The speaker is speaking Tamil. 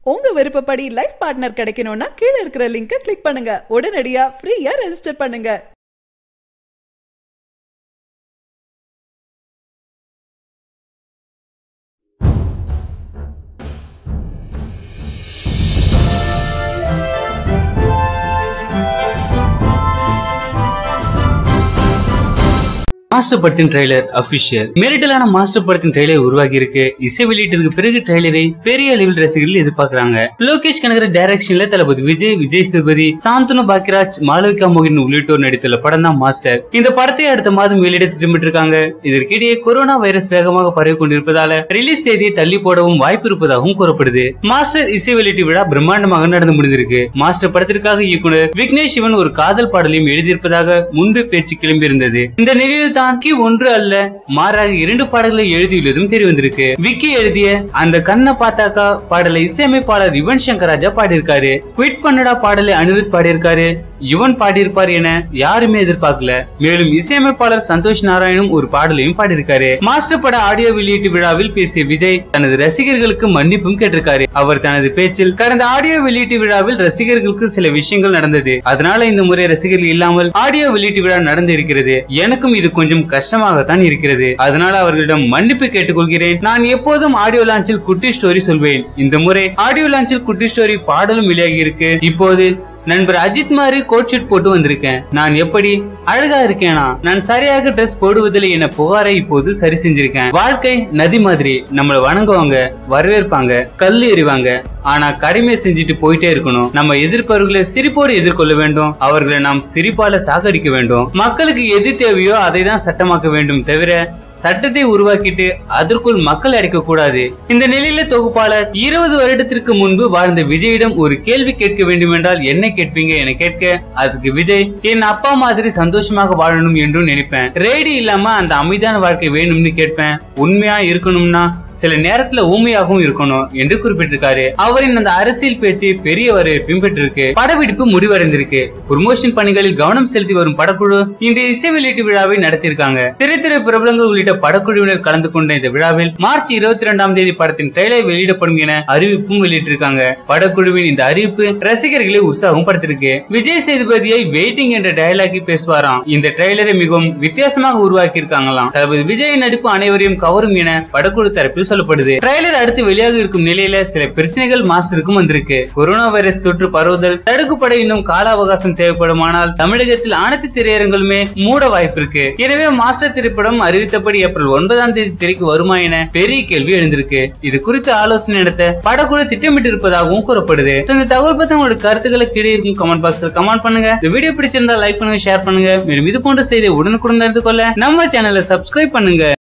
உங்க விருப்பப்படி லைஃப் பார்ட்னர் கிடைக்கணும்னா கீழ இருக்கிற லிங்கை கிளிக் பண்ணுங்க உடனடியா ஃப்ரீயா ரெஜிஸ்டர் பண்ணுங்க மாஸ்டர் படத்தின் ட்ரெய்லர் அபிஷியல் மிரட்டலான மாஸ்டர் படத்தின் ட்ரெய்லர் உருவாகி இருக்கு இசை வெளியீட்டிற்கு பிறகு ட்ரெய்லரை பெரிய அளவில் ரசிகர்கள் எதிர்பார்க்கறாங்க லோகேஷ் கனகர டைரக்ஷன்ல தளபதி விஜய் விஜய் சேதுபதி சாந்தனு பாக்கியராஜ் மாளவிகா மோகன் உள்ளிட்டோர் நடித்துள்ள படம் தான் மாஸ்டர் இந்த படத்தை அடுத்த மாதம் வெளியிட திட்டமிட்டிருக்காங்க இதற்கிடையே கொரோனா வைரஸ் வேகமாக பரவி கொண்டிருப்பதால ரிலீஸ் தேதியை தள்ளி போடவும் வாய்ப்பு இருப்பதாகவும் கூறப்படுது மாஸ்டர் இசை வெளியீட்டு விழா பிரம்மாண்டமாக நடந்து முடிந்திருக்கு மாஸ்டர் படத்திற்காக இயக்குனர் விக்னேஷ் சிவன் ஒரு காதல் பாடலையும் எழுதியிருப்பதாக முன்பு பேச்சு கிளம்பியிருந்தது இந்த நிலையில் தான் கி ஒன்று அல்ல மாறாக இரண்டு பாடல்களை எழுதியுள்ளதும் தெரிய வந்திருக்கு விக்கி எழுதிய அந்த கண்ணை பார்த்தாக்கா பாடலை இசையமைப்பாளர் யுவன் சங்கர் ராஜா பாடியிருக்காரு குவிட் பண்ணடா பாடலை அனிருத் பாடியிருக்காரு யுவன் பாடியிருப்பார் என யாருமே எதிர்பார்க்கல மேலும் இசையமைப்பாளர் சந்தோஷ் நாராயணும் ஒரு பாடலையும் பாடியிருக்காரு மாஸ்டர் பட ஆடியோ வெளியீட்டு விழாவில் பேசிய விஜய் தனது ரசிகர்களுக்கு மன்னிப்பும் கேட்டிருக்காரு அவர் தனது பேச்சில் கடந்த ஆடியோ வெளியீட்டு விழாவில் ரசிகர்களுக்கு சில விஷயங்கள் நடந்தது அதனால இந்த முறை ரசிகர்கள் இல்லாமல் ஆடியோ வெளியீட்டு விழா நடந்திருக்கிறது எனக்கும் இது கொஞ்சம் கஷ்டமாகத்தான் இருக்கிறது அதனால அவர்களிடம் மன்னிப்பு கேட்டுக்கொள்கிறேன் நான் எப்போதும் ஆடியோ லான்ச்சில் குட்டி ஸ்டோரி சொல்வேன் இந்த முறை ஆடியோ லான்ச்சில் குட்டி ஸ்டோரி பாடலும் வெளியாகி இருக்கு இப்போது நண்பர் அஜித் மாதிரி கோட் ஷூட் போட்டு வந்திருக்கேன் நான் எப்படி அழகா இருக்கேனா நான் சரியாக ட்ரெஸ் போடுவதில்லை என புகாரை இப்போது சரி செஞ்சிருக்கேன் வாழ்க்கை நதி மாதிரி நம்மள வணங்குவாங்க வரவேற்பாங்க கல் எறிவாங்க ஆனா கடமை செஞ்சுட்டு போயிட்டே இருக்கணும் நம்ம எதிர்ப்பவர்களை சிரிப்போடு எதிர்கொள்ள வேண்டும் அவர்களை நாம் சிரிப்பால சாகடிக்க வேண்டும் மக்களுக்கு எது தேவையோ அதை தான் சட்டமாக்க வேண்டும் தவிர சட்டத்தை உருவாக்கிட்டு அதற்குள் மக்கள் அடைக்க கூடாது இந்த நிலையில தொகுப்பாளர் இருபது வருடத்திற்கு முன்பு வாழ்ந்த விஜயிடம் ஒரு கேள்வி கேட்க வேண்டும் என்றால் என்ன கேட்பீங்க என கேட்க அதுக்கு விஜய் என் அப்பா மாதிரி சந்தோஷமாக வாழணும் என்றும் நினைப்பேன் ரேடி இல்லாம அந்த அமைதியான வாழ்க்கை வேணும்னு கேட்பேன் உண்மையா இருக்கணும்னா சில நேரத்துல ஊமையாகவும் இருக்கணும் என்று குறிப்பிட்டிருக்காரு அவரின் அந்த அரசியல் பேச்சு பெரிய வரவேற்பையும் பெற்றிருக்கு படப்பிடிப்பு முடிவடைந்திருக்கு ப்ரமோஷன் பணிகளில் கவனம் செலுத்தி வரும் படக்குழு இந்த இசை வெளியீட்டு விழாவை நடத்தியிருக்காங்க திரைத்துறை பிரபலங்கள் உள்ளிட்ட படக்குழுவினர் கலந்து கொண்ட இந்த விழாவில் மார்ச் இருபத்தி இரண்டாம் தேதி படத்தின் ட்ரெய்லர் வெளியிடப்படும் என அறிவிப்பும் வெளியிட்டிருக்காங்க படக்குழுவின் இந்த அறிவிப்பு ரசிகர்களை உற்சாகம் படுத்திருக்கு விஜய் சேதுபதியை வெயிட்டிங் என்ற டயலாகி பேசுவாராம் இந்த ட்ரெய்லரை மிகவும் வித்தியாசமாக உருவாக்கி இருக்காங்களாம் தளபதி விஜய் நடிப்பு அனைவரையும் கவரும் என படக்குழு தரப்பில் சொல்லப்படுது ட்ரெய்லர் அடுத்து வெளியாக இருக்கும் நிலையில சில பிரச்சனைகள் மாஸ்டருக்கும் வந்திருக்கு கொரோனா வைரஸ் தொற்று பரவுதல் தடுக்கப்பட இன்னும் கால அவகாசம் தேவைப்படுமானால் தமிழகத்தில் அனைத்து திரையரங்களுமே மூட வாய்ப்பு இருக்கு எனவே மாஸ்டர் திரைப்படம் அறிவித்தபடி ஏப்ரல் ஒன்பதாம் தேதி திரைக்கு வருமா என பெரிய கேள்வி எழுந்திருக்கு இது குறித்து ஆலோசனை நடத்த படக்குழு திட்டமிட்டு இருப்பதாகவும் கூறப்படுது So, இந்த தகவல் பத்தி உங்களோட கருத்துக்களை கீழே இருக்கும் கமெண்ட் பாக்ஸ்ல கமெண்ட் பண்ணுங்க இந்த வீடியோ பிடிச்சிருந்தா லைக் பண்ணுங்க ஷேர் பண்ணுங்க மேலும் இது போன்ற செய்தியை உடனுக்குடன் தெரிந்து கொள்ள நம்ம சேனலை சப்ஸ்கிரைப் பண்ணுங்க